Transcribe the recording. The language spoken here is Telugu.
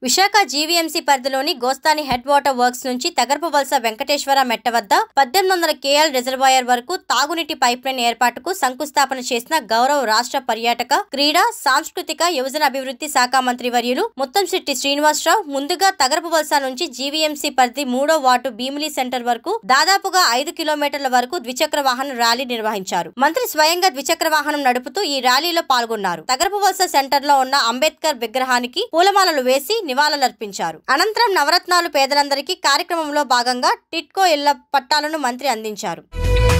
విశాఖ జీవీఎంసీ పరిధిలోని గోస్తాని హెడ్ వాటర్ వర్క్స్ నుంచి తగరపు వలస వెంకటేశ్వర మెట్ట వద్ద పద్దెనిమిది వందల కేఎల్ రిజర్వాయర్ వరకు తాగునీటి పైప్లైన్ ఏర్పాటుకు శంకుస్థాపన చేసిన గౌరవ రాష్ట్ర పర్యాటక క్రీడా సాంస్కృతిక యువజన అభివృద్ధి శాఖ మంత్రి వర్యులు ముత్తంశెట్టి శ్రీనివాసరావు ముందుగా తగరపు వలస నుంచి జీవీఎంసీ పరిధి మూడో వార్డు భీమిలి సెంటర్ వరకు దాదాపుగా ఐదు కిలోమీటర్ల వరకు ద్విచక్ర వాహన ర్యాలీ నిర్వహించారు మంత్రి స్వయంగా ద్విచక్ర వాహనం నడుపుతూ ఈ ర్యాలీలో పాల్గొన్నారు తగరపు వలస సెంటర్ లో ఉన్న అంబేద్కర్ విగ్రహానికి పూలమాలలు వేసి నివాళులర్పించారు అనంతరం నవరత్నాలు పేదలందరికీ కార్యక్రమంలో భాగంగా టిట్కో ఇళ్ల పట్టాలను మంత్రి అందించారు